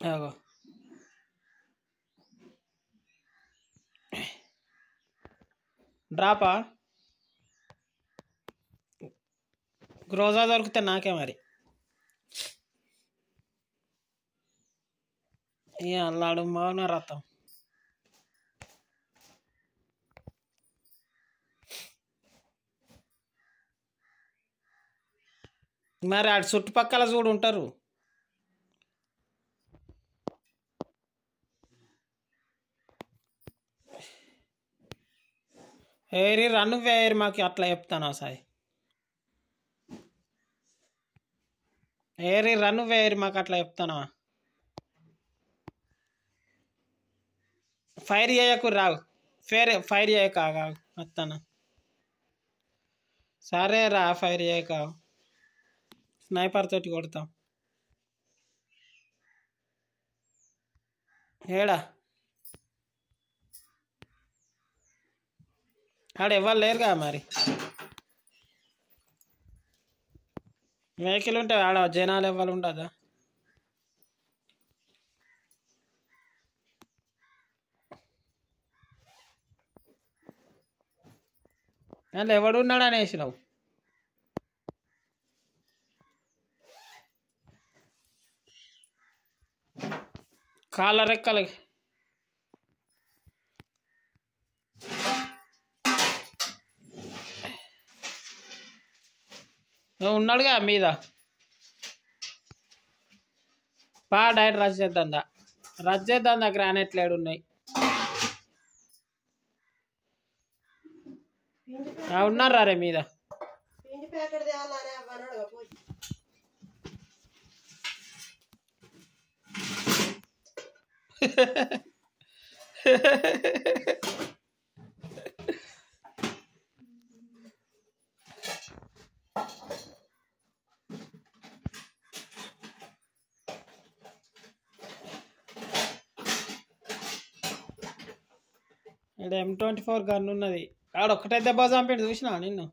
అగో డ్రాపా గ్రోజా దొరికితే నాకే మరి ఇక అల్లాడు మౌన రథం మరి అటు చుట్టుపక్కల చూడు ఉంటారు ఏరి రన్ను వేయరు మాకు అట్లా చెప్తాను సాయి ఏరి రన్ను వేయరు మాకు అట్లా చెప్తానా ఫైర్ చేయకు రావు ఫైర్ ఫైర్ చేయక ఆగాగు వస్తాను సరే రా ఫైర్ చేయక స్నైపర్ తోటి కొడతాం ఏడా ఆడ ఎవరు లేరుగా మరి వెహికల్ ఉంటే ఆడ జనాలు ఎవరు ఉండదా అందులో ఎవడు ఉన్నాడు అనేసినావు కాళ్ళ రెక్కలు నువ్వు ఉన్నాడుగా మీద పా డైరెక్ట్ రజ్ చేద్దా రజ్ చేద్దా గ్రానైట్లు ఏడు ఉన్నాయి ఆ, ఉన్నారా రే మీద పిండి ప్యాకెట్ తేవాలనే అవ్వనాడు పోయి ఇక్కడ ఎం ట్వంటీ ఫోర్ గన్ ఉన్నది ఆడ ఒక్కటే దెబ్బ చంపాడు చూసినా నిన్ను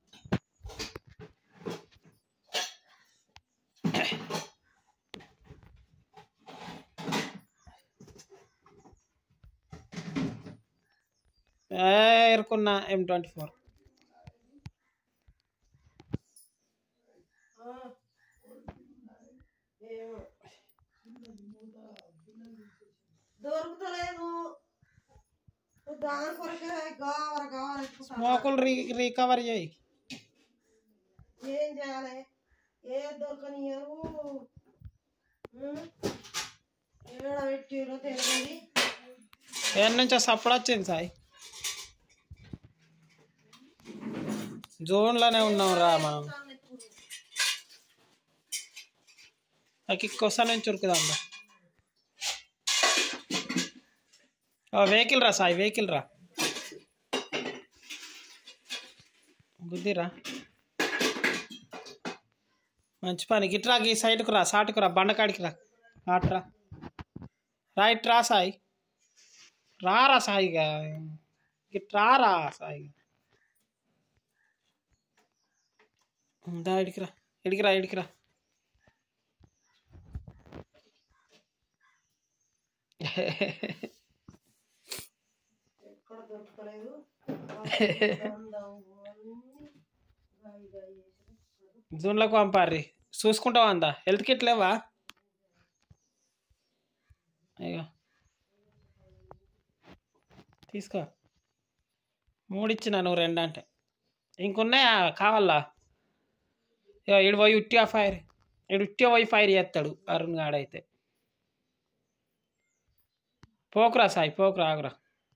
ఎరుకున్నా ఎం ట్వంటీ ఫోర్ ఏమో దొరుకుతలేదు నువ్వు దాని కొరకే కావాలి కావాలి స్మోకులు రీ రికవర్ చేయి ఏం చేయాలి ఏ దొరకనియరు ఏడ పెట్టిరో తెలియదు ఏడు నుంచో సప్పుడు వచ్చింది సాయి జోన్లోనే ఉన్నాం రా మనం నాకు కొస నుంచి ఉరుకుదాం రా వెహికల్ రా సాయి వెహికల్ రా గుద్దిరా మంచి పని గిట్రా ఈ సైడ్కు రా సాటుకు రా బండకాడికి రా ఆట్రా రైట్ రా సాయి రారా సాయిగా గిట్రా రా సాయిగా దా ఇడికిరా ఇడికిరా ఇడికిరా ఎక్కడ దొరకలేదు జూన్లకు పంపారి చూసుకుంటావా అందా హెల్త్ కిట్ లేవా అయ్యో తీసుకో మూడు ఇచ్చిన నువ్వు రెండు అంటే ఇంకున్నాయా కావాలా ఇక ఇడు పోయి ఉట్టిగా ఫైర్ ఇడు ఉట్టిగా పోయి ఫైర్ చేస్తాడు అరుణ్ గాడైతే పోకురా సాయి పోకురా ఆగురా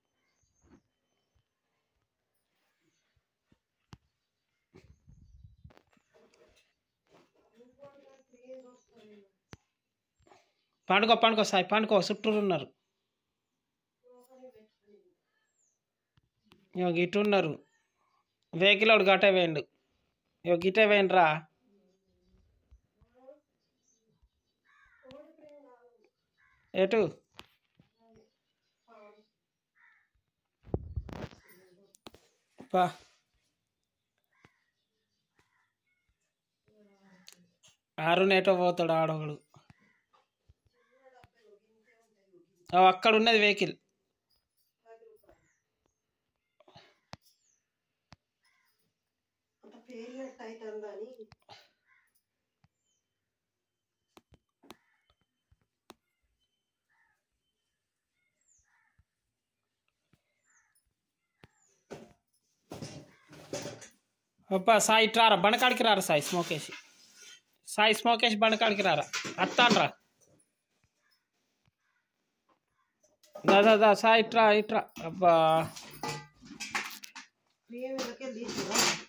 పండుకో పండుకో సాయి పండుకో చుట్టూరు ఉన్నారు ఇగో గిట్టు ఉన్నారు వెహికల్ ఒకటి గట్టే వేయండు ఇగో గిట్టే వేయండి రా ఎటు పా అరుణ్ ఎటో పోతాడు ఆడొకడు ఆ, అక్కడ ఉన్నది వెహికల్ అంత పేలినట్టు అవుతుందని అబ్బా సాయి ఇటు రారా బండకాడికి రారా సాయి స్మోకేసి సాయి స్మోకేసి బండకాడికి రారా అత్తాన్రా దా దా దా సాయి ఇట్రా ఇట్రా అబ్బా ప్రియ వీళ్ళకే తీసుకురా